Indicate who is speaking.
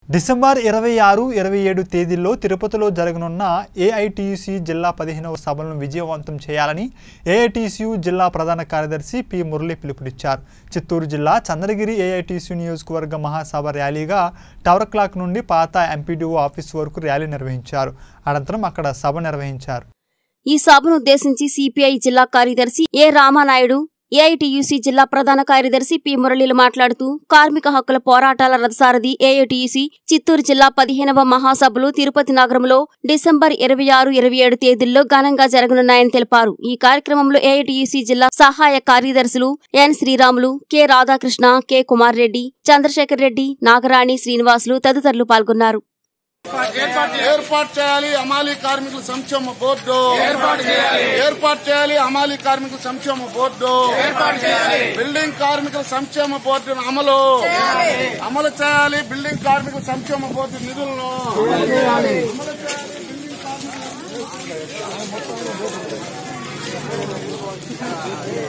Speaker 1: December ఇరవై ఆరు ఇరవై ఏడు తేదీల్లో తిరుపతిలో జరగనున్న ఏఐటియుసి జిల్లా పదిహేనవ సభలను విజయవంతం చేయాలని ఏఐటిసియు జిల్లా ప్రధాన కార్యదర్శి పి మురళి పిలుపునిచ్చారు చిత్తూరు జిల్లా చంద్రగిరి ఏఐటిసియు నియోజకవర్గ మహాసభ ర్యాలీగా టవర్ క్లాక్ నుండి పాత ఎంపీడీఓ ఆఫీస్ వరకు ర్యాలీ నిర్వహించారు అనంతరం అక్కడ సభ నిర్వహించారు
Speaker 2: ఈ సభను ఉద్దేశించి సిపిఐ జిల్లా కార్యదర్శి ఏ రామానాయుడు ఏఐటియుసి జిల్లా ప్రధాన కార్యదర్శి పి మురళీలు మాట్లాడుతూ కార్మిక హక్కుల పోరాటాల రథసారథి ఏఐటియుసి చిత్తూరు జిల్లా పదిహేనవ మహాసభలు తిరుపతి నగరంలో డిసెంబర్ ఇరవై ఆరు ఇరవై ఏడు తేదీల్లో ఘనంగా జరగనున్నాయని తెలిపారు ఈ కార్యక్రమంలో ఏఐటియుసి జిల్లా సహాయ కార్యదర్శులు N Sriramulu K Radhakrishna K Kumar Reddy Chandrasekhar Reddy Nagarani Srinivasulu తదితరులు పాల్గొన్నారు
Speaker 3: ఏర్పాటు చేయాలి అమాలి కార్మికుల సంక్షేమ బోర్డు ఏర్పాటు చేయాలి ఏర్పాటు చేయాలి అమాలి కార్మికుల సంక్షేమ బోర్డు ఏర్పాటు చేయాలి బిల్డింగ్ కార్మికుల సంక్షేమ బోర్డును అమలు అమలు చేయాలి బిల్డింగ్ కార్మికుల సంక్షేమ బోర్డు నిధులను అమలు చేయాలి బిల్డింగ్ కార్మికుల